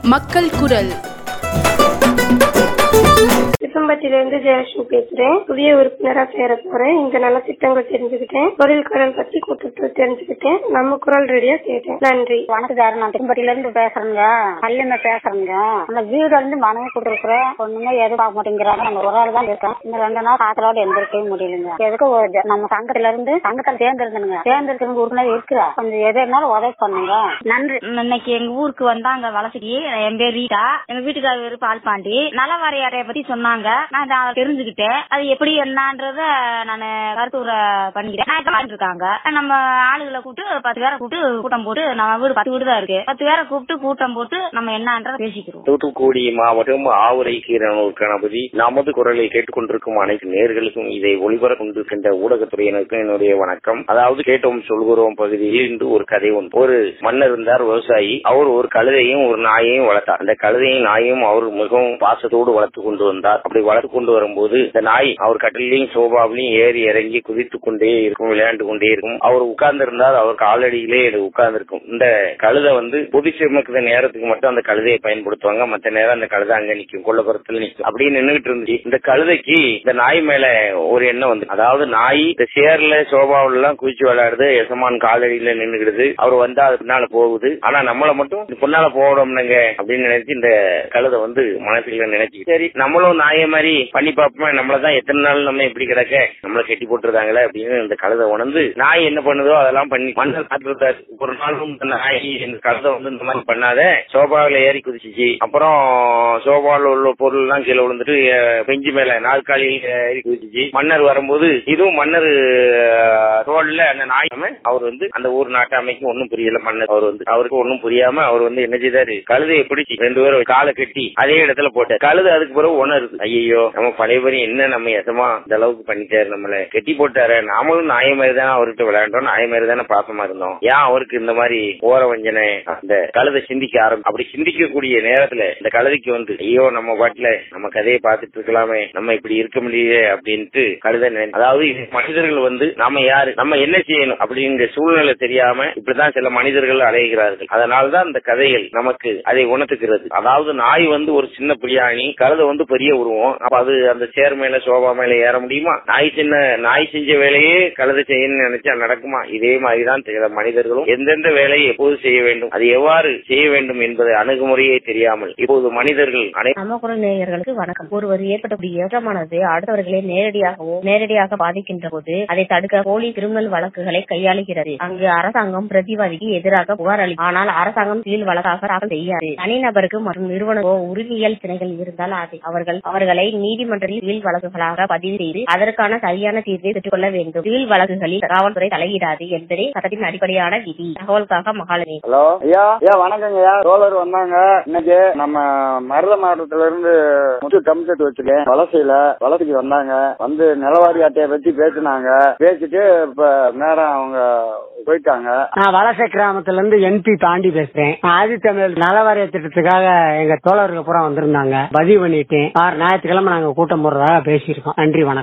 மக்கள் குரல் சித்தம்பட்டியிலிருந்து ஜெயலட்சுமி பேசுறேன் புதிய உறுப்பினரா சேர போறேன் இங்க நல்ல திட்டங்கள் தெரிஞ்சுக்கிட்டேன் தொழில் கடன் பத்தி கூட்டத்தை தெரிஞ்சுக்கிட்டேன் நம்ம குரல் ரேடியோ கேட்டேன் நன்றி வணக்கம் சார் நான் திரும்பட்டில இருந்து பேசுறேங்க கல்யாண பேசுறேங்க அந்த வீடு வந்து மனைவி கொடுத்துருக்குறோம் ஒண்ணுமே எதுவும் பார்க்க மாட்டேங்கிறாங்க நம்ம ஒரு ஆள் தான் இருக்கோம் இந்த ரெண்டு நாள் காத்தலோட எந்திரிக்கவே முடியலங்க எதுக்கு ஒரு ஜ- நம்ம சங்கத்துல இருந்து சங்கத்துல சேர்ந்துருந்தனுங்க சேர்ந்துருக்கு உறுப்பினர் இருக்கிறா கொஞ்சம் எது இருந்தாலும் உதவி பண்ணுங்க நன்றி இன்னைக்கு எங்க ஊருக்கு வந்தாங்க வளர்ச்சிக்கு என் பேர் ரீட்டா எங்க வீட்டுக்கார பேரு பால்பாண்டி நலவாரியாரைய பத்தி சொன்னாங்க நான் இதை தெரிஞ்சுக்கிட்டேன் அது எப்படி என்னன்றத நான் கருத்துரை பண்ணிக்கிறேன் நான் இப்ப பண்ணிட்டு இருக்காங்க நம்ம ஆளுகளை கூப்பிட்டு பத்து பேரை கூப்பிட்டு கூட்டம் போட்டு நம்ம வீடு பத்து வீடு தான் இருக்கு பத்து பேரை கூப்பிட்டு கூட்டம் போட்டு நம்ம என்னன்றத பேசிக்கிறோம் தூத்துக்குடி மாவட்டம் ஆவுரை கீரனூர் கணபதி நமது குரலை கேட்டுக்கொண்டிருக்கும் அனைத்து நேர்களுக்கும் இதை ஒளிபரப் கொண்டிருக்கின்ற ஊடகத்துறையினருக்கும் என்னுடைய வணக்கம் அதாவது கேட்டோம் சொல்கிறோம் பகுதியில் இன்று ஒரு கதை ஒன்று ஒரு மன்னர் இருந்தார் விவசாயி அவர் ஒரு கழுதையும் ஒரு நாயையும் வளர்த்தார் அந்த கழுதையும் நாயும் அவர் மிகவும் பாசத்தோடு வளர்த்து கொண்டு வந்தார் அப்படி வளர்த்து கொண்டு வரும்போது இந்த நாய் அவர் கட்டிலையும் சோபாவிலையும் ஏறி இறங்கி குதித்து கொண்டே இருக்கும் விளையாண்டு கொண்டே இருக்கும் அவர் உட்கார்ந்து இருந்தால் அவர் காலடியிலே உட்கார்ந்து இருக்கும் இந்த கழுதை வந்து பொது சுமக்குற நேரத்துக்கு மட்டும் அந்த கழுதையை பயன்படுத்துவாங்க மத்த நேரம் அந்த கழுதை அங்க நிக்கும் கொல்லப்புறத்துல நிக்கும் அப்படின்னு நின்னுகிட்டு இருந்துச்சு இந்த கழுதைக்கு இந்த நாய் மேல ஒரு எண்ணம் வந்து அதாவது நாய் இந்த சேர்ல சோபாவுல எல்லாம் குதிச்சு விளையாடுது எசமான் காலடியில நின்னுக்கிடுது அவர் வந்தா அது பின்னால போகுது ஆனா நம்மள மட்டும் இது பின்னால போகணும்னுங்க அப்படின்னு நினைச்சு இந்த கழுதை வந்து மனசுல நினைச்சு சரி நம்மளும் நாயை மாதிரி பண்ணி பார்ப்போமே நம்மளதான் எத்தனை நாள் நம்ம இப்படி கிடக்க நம்மள கட்டி போட்டுருந்தாங்களே அப்படின்னு இந்த கழுதை உணர்ந்து நாய் என்ன பண்ணுதோ அதெல்லாம் பண்ணி மன்னர் காத்திருந்தாரு ஒரு நாளும் இந்த நாய் இந்த கழுதை வந்து இந்த மாதிரி பண்ணாத சோபாவில ஏறி குதிச்சிச்சு அப்புறம் சோபாவில் உள்ள பொருள் எல்லாம் கீழே விழுந்துட்டு அஹ், பெஞ்சு மேல நாற்காலியில் ஏறி குதிச்சிச்சு மன்னர் வரும்போது இதுவும் மன்னர் ரோட்ல அந்த நாய் அவர் வந்து அந்த ஊர் நாட்டாமைக்கு ஒன்னும் புரியல மன்னர் அவர் வந்து அவருக்கு ஒன்னும் புரியாம அவர் வந்து என்ன செய்தாரு கழுதையை பிடிச்சி ரெண்டு பேரும் காலை கட்டி அதே இடத்துல போட்டார் கழுதை அதுக்கு பிறகு உணருது ஐயோ நம்ம பழையபடி என்ன நம்ம எசமா இந்த அளவுக்கு பண்ணிட்டாரு நம்மள கட்டி போட்டாரு நாமளும் நாய மாதிரி தானே அவர்கிட்ட விளையாண்டோம் நாய மாதிரி தானே பாசமா இருந்தோம் ஏன் அவருக்கு இந்த மாதிரி ஓர வஞ்சனை அந்த கழுதை சிந்திக்க ஆரம்பி அப்படி சிந்திக்கக்கூடிய நேரத்துல இந்த கழுதைக்கு வந்து ஐயோ நம்ம பாட்டுல நம்ம கதையை பார்த்துட்டு இருக்கலாமே நம்ம இப்படி இருக்க முடியல அப்படின்ட்டு கழுதை நினை- அதாவது இது மனிதர்கள் வந்து நாம யாரு நம்ம என்ன செய்யணும் அப்படிங்கிற சூழ்நிலை தெரியாம இப்படிதான் சில மனிதர்கள் அலைகிறார்கள் அதனாலதான் இந்த கதைகள் நமக்கு அதை உணர்த்துகிறது அதாவது நாய் வந்து ஒரு சின்ன பிரியாணி கழுதை வந்து பெரிய உருவம் அப்ப அது அந்த சேர் மேல சோபா மேல ஏற முடியுமா நாய் சின்ன நாய் செஞ்ச வேலையே கழுதை செய்யணும்னு நினைச்சா நடக்குமா இதே மாதிரிதான் சில மனிதர்களும் எந்தெந்த வேலையை எப்போது செய்ய வேண்டும் அது எவ்வாறு செய்ய வேண்டும் என்பது அணுகுமுறையே தெரியாமல் இப்போது மனிதர்கள் அனை நம்ம குரல் நேயர்களுக்கு வணக்கம் ஒருவர் ஏற்படக்கூடிய ஏற்றமானது அடுத்தவர்களை நேரடியாகவோ நேரடியாக பாதிக்கின்ற போது அதை தடுக்க போலி கிரிமினல் வழக்குகளை கையாளுகிறது அங்கு அரசாங்கம் பிரதிவாதிக்கு எதிராக புகார் அளிக்கும் ஆனால் அரசாங்கம் சிவில் வழக்காக தாக்கல் செய்யாது தனிநபருக்கு மற்றும் நிறுவனமோ உரிமையியல் திணைகள் இருந்தால் அதை அவர்கள் அவர்களை நீதிமன்றத்தில் சிவில் வழக்குகளாக பதிவு செய்து அதற்கான சரியான தீர்வை பெற்றுக்கொள்ள வேண்டும் சிவில் வழக்குகளில் காவல்துறை தலையிடாது என்பதே சட்டத்தின் அடிப்படையான விதி தகவலுக்காக மகாலட்சுமி ஹலோ ஐயா ஐயா வணக்கங்க ஐயா ரோலர் வந்தாங்க இன்னைக்கு நம்ம மருத மாவட்டத்துல இருந்து முத்து கம்செட் வச்சுக்கேன் வலசையில வலசைக்கு வந்தாங்க வந்து நிலவாரி அட்டையை பத்தி பேசினாங்க பேசிட்டு இப்ப நேரம் அவங்க போயிட்டாங்க நான் வலசை கிராமத்துல இருந்து என்பி தாண்டி பேசுறேன் ஆதித்தமிழ் நலவாரிய திட்டத்துக்காக எங்க தோழர்கள் பூரா வந்திருந்தாங்க பதிவு பண்ணிட்டேன் ஆறு ஞாயிற்றுக்கிழமை நாங்க கூட்டம் போடுறதாக பேசியிருக்கோம் நன்றி வணக்கம்